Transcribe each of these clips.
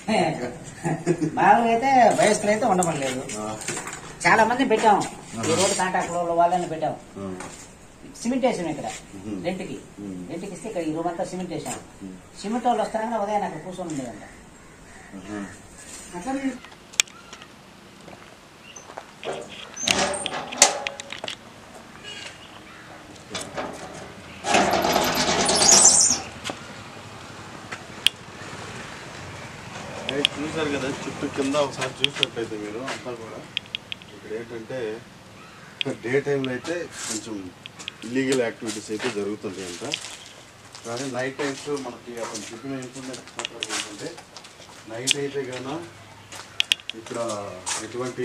మామూలుగా అయితే వయస్కులు అయితే ఉండమలేదు ఆ, చాలా మంది పెట్టాం ఈ రోడ్డు కాంట్రాక్ట్ వాళ్ళని పెట్టాం ఆ, సిమెంట్ వేసాం ఇక్కడ మ్మ్. రెంట్కి మ్మ్. రెంట్కి ఇస్తే ఇక్కడ ఈ రూమ్ అంతా సిమెంట్ వేసాం మ్మ్. సిమెంట్ వాళ్ళు వస్తారంగా ఉదయం అక్కడ కూర్చొని ఉండేదంట ఆహా. అట్లా అయితే చూసారు కదా చుట్టూ కింద ఒకసారి చూసినట్లయితే మీరు అంతా కూడా ఇక్కడ ఏంటంటే డే టైంలో అయితే కొంచెం ఇల్లీగల్ యాక్టివిటీస్ అయితే జరుగుతుంది అంట కానీ నైట్ టైమ్స్ మనకి అతను చెప్పిన ఇన్ఫర్మేషన్ ప్రకారం ఏంటంటే నైట్ అయితే గాన ఇక్కడ ఎటువంటి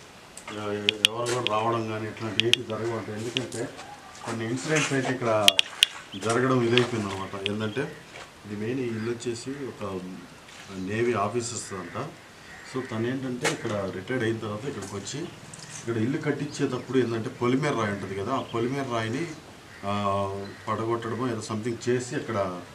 ఆ, ఎవరు కూడా రావడం కానీ ఇట్లాంటి ఏంటి జరగవంట ఎందుకంటే కొన్ని ఇన్సిడెంట్స్ అయితే ఇక్కడ జరగడం ఇదైపోయింది అనమాట ఏంటంటే ఇది మెయిన్ ఈ ఇల్లు వచ్చేసి ఒక నేవీ ఆఫీసర్స్ అంట సో తను ఏంటంటే ఇక్కడ రిటైర్డ్ అయిన తర్వాత ఇక్కడికి వచ్చి ఇక్కడ ఇల్లు కట్టించేటప్పుడు ఏంటంటే పొలిమేర రాయి ఉంటుంది కదా ఆ పొలిమేర రాయిని ఆ, పడగొట్టడమో ఏదో సంథింగ్ చేసి అక్కడ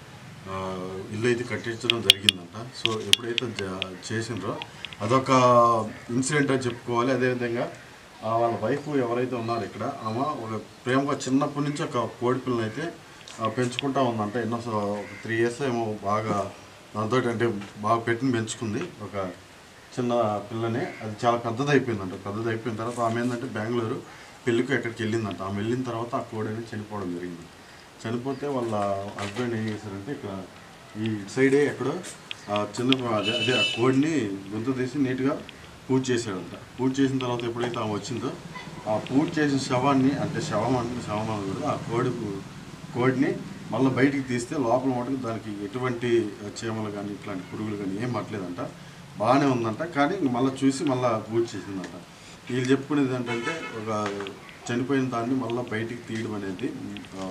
ఆ, ఇల్లు అయితే కట్టించడం జరిగిందంట సో ఎప్పుడైతే జ- చేసిండ్రో అదొక ఇన్సిడెంట్ అని చెప్పుకోవాలి అదేవిధంగా ఆ, వాళ్ళ వైఫ్ ఎవరైతే ఉన్నారో ఇక్కడ ఆమె ఒక ప్రేమగా చిన్నప్పటి నుంచి ఒక కోడి పిల్లని అయితే ఆ, పెంచుకుంటా ఉందంట ఎన్నో స- ఒక త్రీ ఇయర్స్ ఏమో బాగా దాంతో అంటే బాగా పెట్టిన పెంచుకుంది ఒక చిన్న పిల్లని అది చాలా పెద్దది అయిపోయిందంట పెద్దది అయిపోయిన తర్వాత ఆమె ఏంటంటే బెంగళూరు పెళ్ళికి ఎక్కడికి వెళ్ళిందంట ఆమె వెళ్ళిన తర్వాత ఆ కోడి అనేది చనిపోవడం జరిగింది చనిపోతే వాళ్ళ హస్బెండ్ ఏం చేశారంటే ఇక్కడ ఈ ఇటు సైడే ఎక్కడో ఆ చిన్న అదే అదే ఆ కోడిని గొంతు తీసి నీట్గా పూజ చేశాడంట పూజ చేసిన తర్వాత ఎప్పుడైతే ఆమె వచ్చిందో ఆ పూజ చేసిన శవాన్ని అంటే శవం అంటే శవం అనకూడదు ఆ కోడి కోడిని మళ్ళీ బయటికి తీస్తే లోపల మటుకు దానికి ఎటువంటి చీమలు కానీ ఇట్లాంటి పురుగులు కానీ ఏం పట్టలేదంట బాగానే ఉందంట కానీ మళ్ళీ చూసి మళ్ళీ పూజ చేసిందంట వీళ్ళు చెప్పుకునేది ఏంటంటే ఒక చనిపోయిన దాన్ని మళ్ళీ బయటికి తీయడం అనేది ఆ,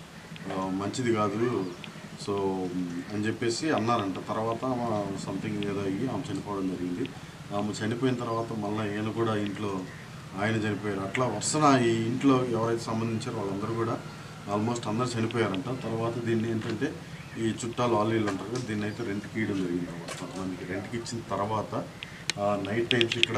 ఆ, మంచిది కాదు సో అని చెప్పేసి అన్నారంట తర్వాత ఆమె సంథింగ్ ఏదో అయ్యి ఆమె చనిపోవడం జరిగింది ఆమె చనిపోయిన తర్వాత మళ్ళీ ఈయన కూడా ఇంట్లో ఆయన చనిపోయారు అట్లా వరుసన ఈ ఇంట్లో ఎవరైతే సంబంధించారో వాళ్ళందరూ కూడా ఆల్మోస్ట్ అందరు చనిపోయారంట తర్వాత దీన్ని ఏంటంటే ఈ చుట్టాలు వాళ్ళు వీళ్ళు ఉంటారు కదా దీన్ని అయితే రెంట్కి ఇవ్వడం జరిగింది అనమాట కొంతమందికి రెంట్కి ఇచ్చిన తర్వాత నైట్ టైమ్స్ ఇక్కడ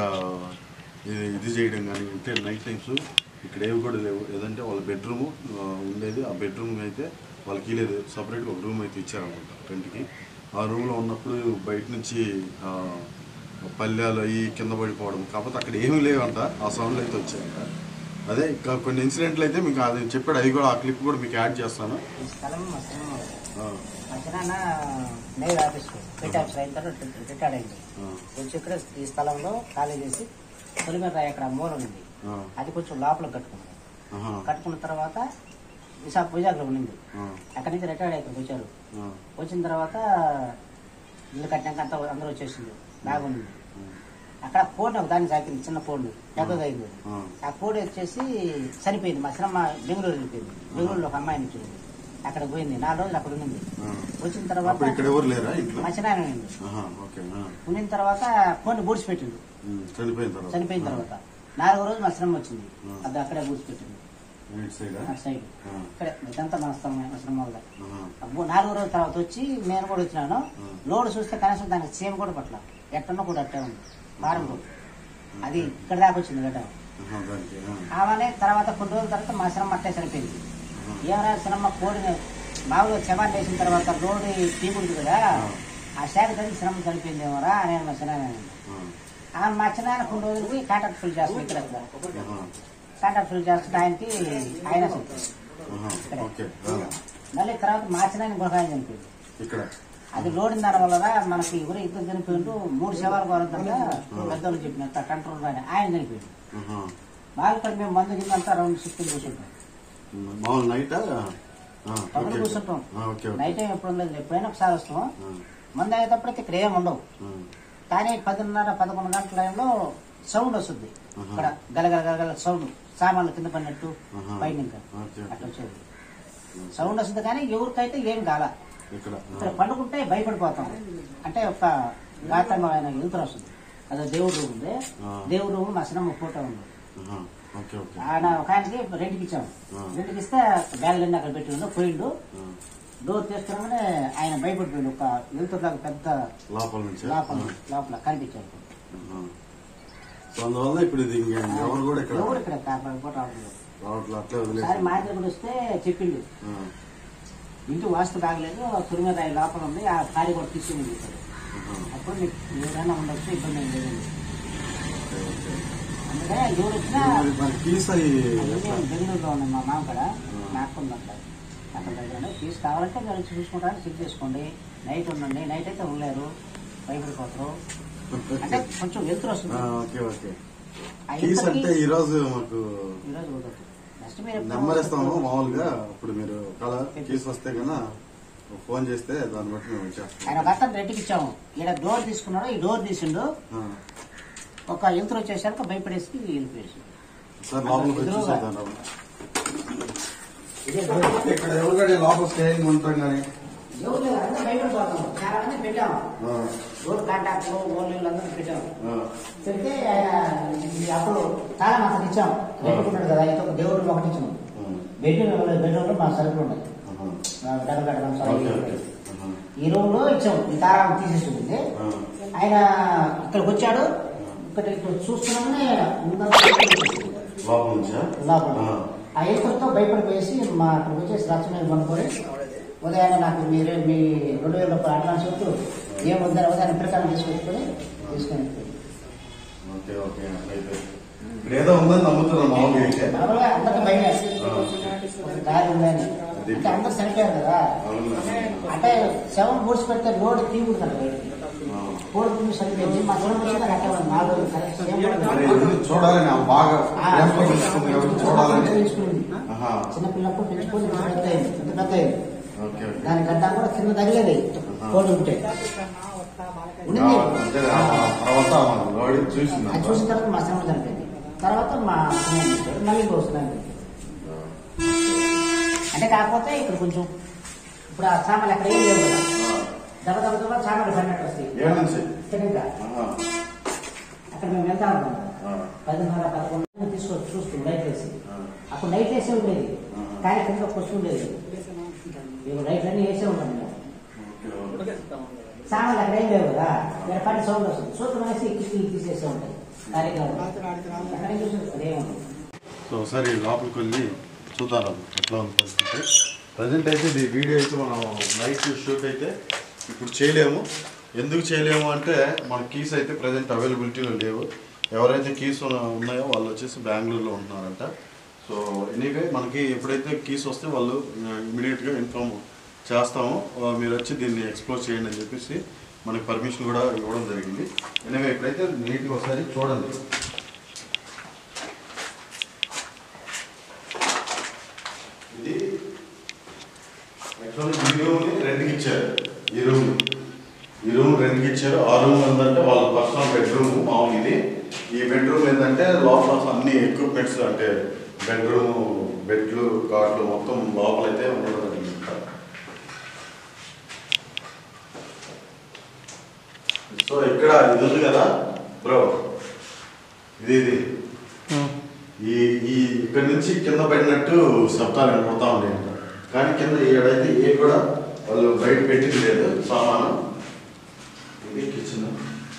ఇది ఇది చేయడం కానీ అంటే నైట్ టైమ్స్ ఇక్కడ ఏవి కూడా లేవు ఏదంటే వాళ్ళ బెడ్రూమ్ ఉండేది ఆ బెడ్రూమ్ అయితే వాళ్ళకి లేదు సపరేట్గా ఒక రూమ్ అయితే ఇచ్చారనమాట రెంట్కి ఆ రూమ్లో ఉన్నప్పుడు బయట నుంచి ఆ, పల్లెలు అవి కింద పడిపోవడం కాకపోతే అక్కడ ఏమీ లేవంట ఆ సౌండ్లు అయితే వచ్చాయంట అదే ఇంకా కొన్ని ఇన్సిడెంట్లు అయితే మీకు అది చెప్పాడు అది కూడా ఆ క్లిప్ కూడా మీకు యాడ్ చేస్తాను ఈ స్థలం మా స్థలం ఆ, మా చిన్న నేవీ ఆఫీస్ పెట్టి ఆఫీసర్ అయిన తర్వాత రిటైర్డ్ అయింది ఆ, వచ్చి ఇక్కడ ఈ స్థలంలో ఖాళీ చేసి తొలిమేర రాయి అక్కడ మూల ఉంది ఆ, అది కొంచెం లోపల కట్టుకున్నాం ఆహా, కట్టుకున్న తర్వాత విశాఖ విజాగ్లో ఉండింది ఆ, అక్కడి నుంచి రిటైర్డ్ ఇక్కడికి వచ్చారు ఆ, వచ్చిన తర్వాత ఇల్లు కట్టినాక అంతా అందరూ వచ్చేసింది బాగుంది ఆ, అక్కడ కోడి ఒక దాన్ని సాకింది చిన్న కోడి పెద్దది అయింది ఆ, ఆ కోడి వచ్చేసి చనిపోయింది మా సినిమా బెంగళూరు వెళ్ళిపోయింది బెంగళూరులో ఒక అమ్మాయిని వచ్చింది అక్కడ పోయింది నాలుగు రోజులు అక్కడ ఉన్నింది ఆ. వచ్చిన తర్వాత అప్పుడు ఇక్కడ ఎవరు లేరా ఇంట్లో మా చిన్న ఉండింది ఆహా, ఓకే ఆ, ఉండిన తర్వాత కోడిని బూడిచిపెట్టిండు ఉమ్, చనిపోయిన తర్వాత చనిపోయిన తర్వాత నాలుగో రోజు మా శ్రమ వచ్చింది ఆ. అది అక్కడే బూడిచిపెట్టింది ఇటు సైడా ఆ సైడ్ ఆ, ఇక్కడే ఇదంతా మా శ్రమ మా శ్రమ వల్ల ఆహా, అబ్బో, నాలుగో రోజు తర్వాత వచ్చి నేను కూడా వచ్చినాను ఆ. లోడ్ చూస్తే కనీసం దానికి సేమ్ కూడా పట్ల ఎట్టన్నా కూడా అట్టే ఉంది వారం రోజు అది ఇక్కడ దాకా వచ్చింది గడ్డ ఆహా, దానికి ఆ, ఆమెనే తర్వాత కొన్ని రోజుల తర్వాత మా శ్రమ అట్టే చనిపోయింది ఏమైనా శ్రమ కోడిని మామూలుగా శవాన్ని వేసిన తర్వాత రోడ్డు టీపు ఉంది కదా ఆ శాఖ తగ్గి శ్రమ చనిపోయిందేమోరా అని మా చిన్న ఆ, ఆ మా చిన్న కొన్ని రోజులు పోయి కాంట్రాక్ట్ ఫిల్ చేస్తాం ఇక్కడ ఆహా, కాంట్రాక్ట్ ఫిల్ చేస్తుంటే ఆయనకి ఆయన చనిపోయింది ఆహా, ఓకే ఆ, మళ్ళీ తర్వాత మా చిన్న ఇంకొక ఆయన చనిపోయింది ఇక్కడ అది లోడిన దాని వల్ల మనకి ఎవరు ఇద్దరు చనిపోయిండు మూడు శవాలు కోరద్దంగా పెద్దలు చెప్పినట్టు కంట్రోల్ ఆయన ఆయన చనిపోయింది ఆహా. వాళ్ళు ఇక్కడ మేము మందు కిందంతా రౌండ్ షిఫ్టింగ్ కూర్చుంటాం మామూలు నైటా ఆ, పగలు ఓకే కూర్చుంటాం ఆ, ఓకే ఓకే నైట్ టైం ఎప్పుడు ఉండదు ఎప్పుడైనా ఒకసారి వస్తాం ఆ, మందు అయ్యేటప్పటికి ఇక్కడ ఏం ఉండవు ఆ, కానీ పదిన్నర పదకొండు గంటల టైంలో సౌండ్ వస్తుంది ఆహా. ఇక్కడ గలగల గలగల సౌండ్ సామాన్లు కింద పడినట్టు ఆహా. పైన ఇంకా ఓకే అట్లా ఓకే వచ్చేది సౌండ్ వస్తుంది కానీ ఎవరికైతే ఏం కాల ఇక్కడ ఇక్కడ పండుకుంటే భయపడిపోతాం అంటే ఒక గాతమైన వెలుతురు వస్తుంది అదే దేవుడు రూమ్ ఉంది ఆ. దేవుడు రూమ్ మా సినిమా ఫోటో ఉంది ఆహా, ఓకే ఓకే ఆయన ఒక ఆయనకి రెంట్కి ఇచ్చాము ఆ. రెంట్కి ఇస్తే బ్యాగులన్నీ అక్కడ పెట్టి ఉందో పోయిండు ఆ, డోర్ తీసుకోగానే ఆయన భయపడిపోయింది ఒక వెళ్తుదాకా పెద్ద లోపల నుంచి లోపల లోపల కనిపించారు సో అందువల్ల ఇప్పుడు ఇది ఇంక ఎవరు కూడా ఇక్కడ ఎవరు ఇక్కడ కాపాడు కూడా రావట్లేదు రావట్లే అట్లే ఒకసారి వదిలేసి మా ఇంటి కూడా వస్తే చెప్పిండు ఆ, ఇంటి వాస్తు బాగలేదు తురిమే రాయి లోపల ఉంది ఆ ఖాళీ కూడా తీసుకుని చెప్పాడు ఆహా. అప్పుడు మీకు ఏదైనా ఉండొచ్చు ఇబ్బంది ఏం లేదు ఓకే, ఓకే. అందుకని ఎవరు వచ్చినా మరి మరి ఫీస్ అవి అన్నీ ఎట్లా? బెంగళూరులో ఉంది మా మామ కూడా నాకు ఉంది అట్లా అక్కడ దగ్గర ఫీజు కావాలంటే మీరు వచ్చి చూసుకుంటారని చెక్ చేసుకోండి నైట్ ఉండండి నైట్ అయితే ఉండలేరు భయపడిపోతారు అంటే కొంచెం వెళ్తురు వస్తుంది ఆ, ఓకే ఓకే ఆ ఫీస్ ఇద్దరికి అంటే ఈ రోజు మాకు ఈరోజు కుదరదు నెక్స్ట్ మీరు ఎప్పుడు నెంబర్ ఇస్తాము మామూలుగా ఇప్పుడు మీరు కల ఫీస్ వస్తే కన్నా ఫోన్ చేస్తే దాన్ని బట్టి మేము ఆయన వచ్చేస్తాం ఒక అతను రెంట్కి ఇచ్చాము ఈడ డోర్ తీసుకున్నాడు ఈ డోర్ తీసిండు ఆ, ఒక యంత్రం వచ్చేసరికి భయపడేసి వెళ్ళిపోయేసి సార్ లోపలికి వచ్చి ఎదురుగా. చూద్దాం ఇదే డోర్. ఇక్కడ ఎవరికైతే లోపల స్టేయింగ్ ఉంటాం కానీ ఎవరు లేరు, అందరూ భయపడిపోతాం చాలా మంది పెట్టాము డోర్ కాంటాక్ట్లు ఓన్లీ అందరూ పెట్టాము పెడితే ఆయన ఈ అప్పుడు తాళం అతను ఇచ్చాం పెట్టుకున్నాడు కదా అయితే ఒక దేవుడు ఒకటి ఇచ్చాము బెడ్రూమ్ బెడ్రూమ్ లో మా సరుకులు ఉన్నాయి డబ్బు పెట్టడం ఓకే సరుకులు ఓకే ఈ రూమ్ లో ఇచ్చాం ఈ తాళం తీసేసింది ఆయన ఇక్కడికి వచ్చాడు ఇక్కడ ఇక్కడ చూస్తున్నామని ముందంతా లోపల నుంచా లోపల ఆ. ఆ ఏసుతో భయపడిపోయేసి మా అక్కడికి వచ్చేసి రచ్చ మీద కొనుక్కొని ఉదయాన్నే నాకు మీరే మీ రెండు వేల రూపాయలు అడ్వాన్స్ ఇస్తూ ఏం వద్దని ఉదయాన్నే ప్రకారం తీసుకొచ్చుకొని తీసుకొని వెళ్ళిపోయాడు. ఓకే ఓకే అట్లయితే ఇక్కడ ఏదో ఉందని నమ్ముతున్నాను మామూలుగా అయితే మామూలుగా అందరికీ భయమే ఆ. ఒక దారి ఉందని అంటే అందరు చనిపోయారు కదా అవునా? అంటే శవం పూడ్చి పెడితే లోడ్ తీయకూడదు బయటికి ఆ. పూడ్చి సరిపోయింది మా దూరం వచ్చి అట్టే ఉంది నాలుగు రోజులు కరెక్ట్ సేమ్ మరి ఇవన్నీ చూడాలని ఆమె బాగా ప్రేమతో పెంచుకుంది కాబట్టి చూడాలని తీసుకుంది ఆహా. చిన్నపిల్లప్పుడు పెంచుకొని ఇంత పెద్ద అయింది ఇంత పెద్ద అయింది ఓకే ఓకే దాని గడ్డ కూడా చిన్న తగిలేది కోడి ఉంటే ఉండింది అంటే ఆ తర్వాత ఆమె లోడి చూసింది అది చూసిన తర్వాత మా శ్రమ చనిపోయింది తర్వాత మా స్నేహితుడు చెప్పాడు, మళ్ళీ వస్తున్నాను అంటే కాకపోతే ఇక్కడ కొంచెం ఇప్పుడు ఆ సామాన్లు అక్కడ ఏం లేవు కదా దెబ్బ దెబ్బ దెబ్బ సామాన్లు పడినట్టు వస్తాయి ఏడు నుంచి ఇక్కడ ఇంకా ఆహా. అక్కడ మేము వెళ్తా ఉంటాం ఆ. పదిన్నర పదకొండు తీసుకొచ్చి చూస్తాం లైట్ వేసి ఆ. అప్పుడు లైట్ వేసే ఉండేది ఆ. కానీ కింద ఒక వస్తువు ఉండేది మేము లైట్ అన్ని వేసే ఉంటాం మేము ఓకే ఓకే. సామాన్లు అక్కడ ఏం లేవు కదా ఇక్కడ పని సౌండ్ వస్తుంది సూత్రం వేసి కిటికీ తీసేసే ఉంటాయి కార్యక్రమం అక్కడ ఏం చూసి అదే ఉంటుంది సో ఒకసారి లోపలికి వెళ్ళి చూద్దాం ఎట్లా ఉంది పరిస్థితి ప్రజెంట్ అయితే ఇది వీడియో అయితే మనం నైట్ షూట్ అయితే ఇప్పుడు చేయలేము ఎందుకు చేయలేము అంటే మన కీస్ అయితే ప్రజెంట్ అవైలబిలిటీలో లేవు ఎవరైతే కీస్ ఉన్నాయో వాళ్ళు వచ్చేసి బెంగళూరులో ఉంటున్నారంట సో ఎనీవే మనకి ఎప్పుడైతే కీస్ వస్తే వాళ్ళు ఇమీడియట్గా ఇన్ఫామ్ చేస్తాము ఆ, మీరు వచ్చి దీన్ని ఎక్స్ప్లోర్ చేయండి అని చెప్పేసి మనకి పర్మిషన్ కూడా ఇవ్వడం జరిగింది ఎనీవే ఇప్పుడైతే నీట్గా ఒకసారి చూడండి ఇది యాక్చువల్లీ ఈ రూమ్ని రెంట్కి ఇచ్చారు ఈ రూమ్ ఈ రూమ్ రెంట్కి ఇచ్చారు ఆ రూమ్ ఏంటంటే వాళ్ళ పర్సనల్ బెడ్రూమ్ మామూలు ఇది ఈ బెడ్రూమ్ ఏంటంటే లోపల అన్ని ఎక్విప్మెంట్స్ అంటే బెడ్రూమ్ బెడ్లు కార్లు మొత్తం లోపలైతే ఉండడం జరిగింది సో ఇక్కడ ఇది ఉంది కదా బ్రో ఇది ఇది ఈ ఈ ఇక్కడ నుంచి కింద పడినట్టు శబ్దాలు వినపడతా ఉండేవి కానీ కింద ఏడైతే ఏ కూడా వాళ్ళు బయట పెట్టింది లేదు సామాను ఇది కిచెన్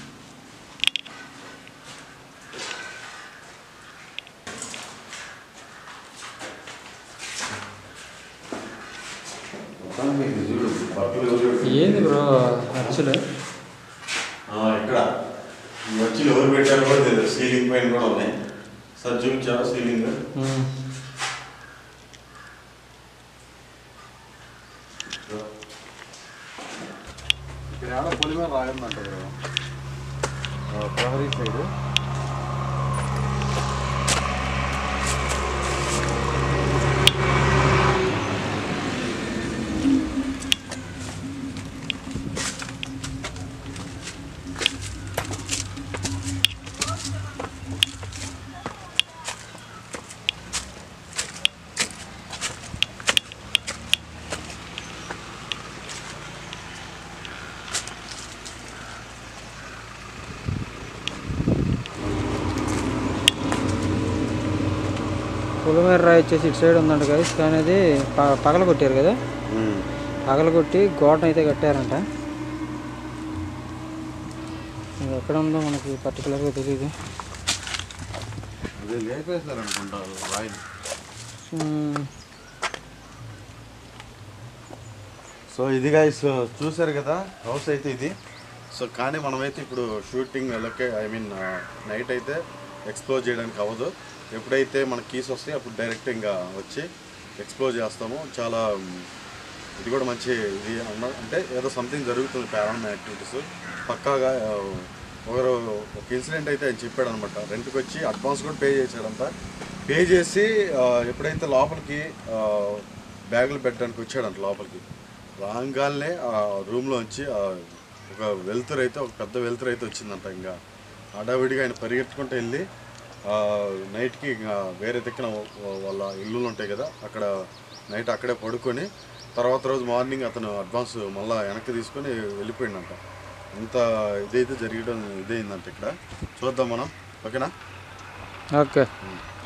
మొత్తానికి ఇది చూడు బట్టలు ఎవరు ఏంది బ్రో ఖర్చులు ఆ, ఇక్కడ ఈ వచ్చి ఎవరు పెట్టారో కూడా తెలియదు సీలింగ్ పైన కూడా ఉన్నాయి సార్ చూపించారా సీలింగ్ ఇక్కడ ఏడ పొలిమేర రాయమంట ప్రహరీ సైడ్ పులిమేర రాయి వచ్చేసి ఇటు సైడ్ ఉందంట గైస్ కానీ అది ప- పగల కొట్టారు కదా పగలగొట్టి గోడ అయితే కట్టారంట ఇది ఎక్కడ ఉందో మనకి పర్టికులర్గా తెలియదు అదే లేపేస్తారు అనుకుంటా రాయిని ఉమ్, సో ఇది గైస్ చూసారు కదా హౌస్ అయితే ఇది సో కానీ మనమైతే ఇప్పుడు షూటింగ్ వెళ్ళకే ఐ మీన్ నైట్ అయితే ఎక్స్ప్లోర్ చేయడానికి అవ్వదు ఎప్పుడైతే మన కీస్ వస్తాయి అప్పుడు డైరెక్ట్ ఇంకా వచ్చి ఎక్స్ప్లోర్ చేస్తాము చాలా మ్, ఇది కూడా మంచి ఇది అన్న అంటే ఏదో సంథింగ్ జరుగుతుంది పారానామల్ యాక్టివిటీస్ పక్కాగా ఆ, ఒకరు ఒక ఇన్సిడెంట్ అయితే ఆయన చెప్పాడు అనమాట రెంట్కి వచ్చి అడ్వాన్స్ కూడా పే చేశాడంట పే చేసి ఆ, ఎప్పుడైతే లోపలికి ఆ, బ్యాగులు పెట్టడానికి వచ్చాడంట లోపలికి రాగానే ఆ రూమ్లోంచి ఆ, ఒక వెలుతురు అయితే ఒక పెద్ద వెలుతురు అయితే వచ్చిందంట ఇంకా హడావిడిగా ఆయన పరిగెత్తుకుంటూ వెళ్ళి ఆ, నైట్కి ఇంకా వేరే దిక్కున వా- వాళ్ళ ఇల్లులు ఉంటాయి కదా అక్కడ నైట్ అక్కడే పడుకొని తర్వాత రోజు మార్నింగ్ అతను అడ్వాన్స్ మళ్ళీ వెనక్కి తీసుకొని వెళ్ళిపోయిందంట ఇంత ఇదైతే జరగడం ఇదైందంట ఇక్కడ చూద్దాం మనం ఓకేనా ఓకే ఉం.